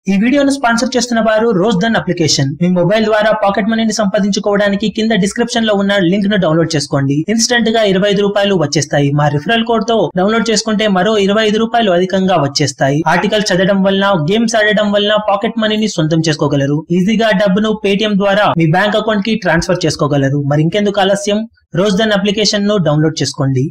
ఈ వీడియోను స్పాన్సర్ చేస్తున్న వారు రోజ్ దన్ అప్లికేషన్ మీ మొబైల్ ద్వారా పాకెట్ మనీని సంపాదించుకోవడానికి కింద డిస్క్రిప్షన్ లో ఉన్న లింక్ ను డౌన్లోడ్ చేసుకోండి ఇన్స్టెంట్ గా ఇరవై ఐదు రూపాయలు వచ్చేస్తాయి మా రిఫరల్ కోడ్ తో డౌన్లోడ్ చేసుకుంటే మరో ఇరవై ఐదు రూపాయలు అధికంగా వచ్చేస్తాయి ఆర్టికల్ చదవడం వలన గేమ్స్ ఆడడం వలన పాకెట్ మనీని సొంతం చేసుకోగలరు ఈజీగా డబ్బును పేటిఎం ద్వారా మీ బ్యాంక్ అకౌంట్ కి ట్రాన్స్ఫర్ చేసుకోగలరు మరి ఇంకెందుకు ఆలస్యం రోజ్ దన్ అప్లికేషన్ ను డౌన్లోడ్ చేసుకోండి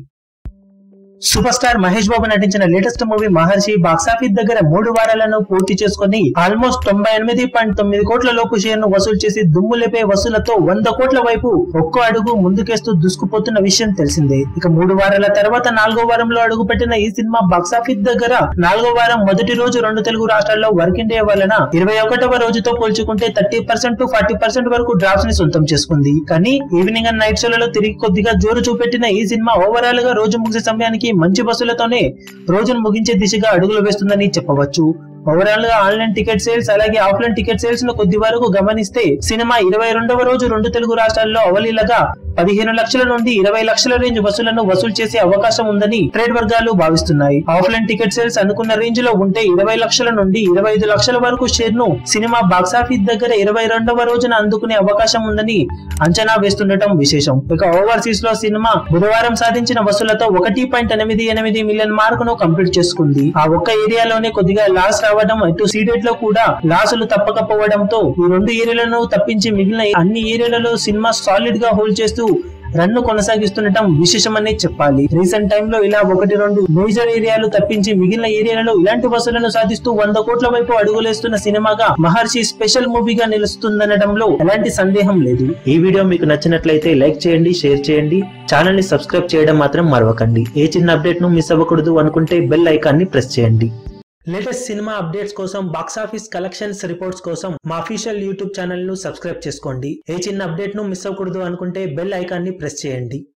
సూపర్ స్టార్ మహేష్ బాబు నటించిన లేటెస్ట్ మూవీ మహర్షి బాక్సాఫీస్ దగ్గర మూడు వారాలను పూర్తి చేసుకుని ఆల్మోస్ట్ తొంభై ఎనిమిది పాయింట్ తొమ్మిది కోట్ల లోపు షేర్ ను వసూలు చేసి దుమ్ము లేపే వసూలతో వంద కోట్ల వైపు ఒక్కో అడుగు ముందుకేస్తూ దూసుకుపోతున్న విషయం తెలిసిందే ఇక మూడు వారాల తర్వాత నాలుగో వారంలో అడుగు పెట్టిన ఈ సినిమా బాక్సాఫీస్ దగ్గర నాలుగో వారం మొదటి రోజు రెండు తెలుగు రాష్ట్రాల్లో వర్కింగ్ డే వలన ఇరవై ఒకటవ రోజుతో పోల్చుకుంటే thirty percent to forty percent వరకు డ్రాప్స్ ని సొంతం చేసుకుంది కానీ ఈవినింగ్ అండ్ నైట్ షోలలో తిరిగి కొద్దిగా జోరు చూపెట్టిన ఈ సినిమా ఓవరాల్ గా రోజు ముగిసే సమయానికి మంచి బస్సులతోనే రోజును ముగించే దిశగా అడుగులు వేస్తుందని చెప్పవచ్చు ఓవరాల్ గా ఆన్లైన్ టికెట్ సేల్స్ అలాగే ఆఫ్లైన్ టికెట్ సేల్స్ ను కొద్ది వరకు గమనిస్తే సినిమా ఇరవై రెండవ రోజు రెండు తెలుగు రాష్ట్రాల్లో అవలీలగా పదిహేను లక్షల నుండి ఇరవై లక్షల రేంజ్ వసూలను వసూలు చేసే అవకాశం ఉందని ట్రేడ్ వర్గాలు భావిస్తున్నాయి ఆఫ్లైన్ టికెట్ సేల్స్ అనుకున్న రేంజ్ లో ఉంటే ఇరవై లక్షల నుండి ఇరవై ఐదు లక్షల వరకు షేర్ ను సినిమా బాక్సాఫీస్ దగ్గర ఇరవై రెండవ రోజున అందుకునే అవకాశం ఉందని అంచనా వేస్తుండటం విశేషం ఇక ఓవర్సీస్ లో సినిమా బుధవారం సాధించిన వసూలతో ఒకటి పాయింట్ ఎనిమిది ఎనిమిది మిలియన్ మార్క్ ను కంప్లీట్ చేసుకుంది ఆ ఒక్క ఏరియాలోనే కొద్దిగా లాస్ రావడం ఇటు సీడెట్ లో కూడా లాసులు తప్పకపోవడంతో ఈ రెండు ఏరియాలను తప్పించి మిగిలిన అన్ని ఏరియాలలో సినిమా సాలిడ్ గా హోల్డ్ చేస్తూ రన్ను కొనసాగిస్తుండటం విశేషమనే చెప్పాలి రీసెంట్ టైంలో ఇలా ఒకటి రెండు మేజర్ ఏరియాలు తప్పించి మిగిలిన ఏరియాలలో ఇలాంటి వసూలను సాధిస్తూ వంద కోట్ల వైపు అడుగులేస్తున్న సినిమాగా మహర్షి స్పెషల్ మూవీగా నిలుస్తుందనడంలో ఎలాంటి సందేహం లేదు ఈ వీడియో మీకు నచ్చినట్లయితే లైక్ చేయండి షేర్ చేయండి ఛానల్ ని సబ్స్క్రైబ్ చేయడం మాత్రం మరవకండి ఏ చిన్న అప్డేట్ ను మిస్ అవ్వకూడదు అనుకుంటే బెల్ ఐకాన్ ని ప్రెస్ చేయండి లేటెస్ట్ సినిమా అప్డేట్స్ కోసం బాక్సాఫీస్ కలెక్షన్స్ రిపోర్ట్స్ కోసం మా అఫీషియల్ యూట్యూబ్ ఛానల్ ను సబ్స్క్రైబ్ చేసుకోండి ఏ చిన్న అప్డేట్ ను మిస్ అవ్వకూడదు అనుకుంటే బెల్ ఐకాన్ ని ప్రెస్ చేయండి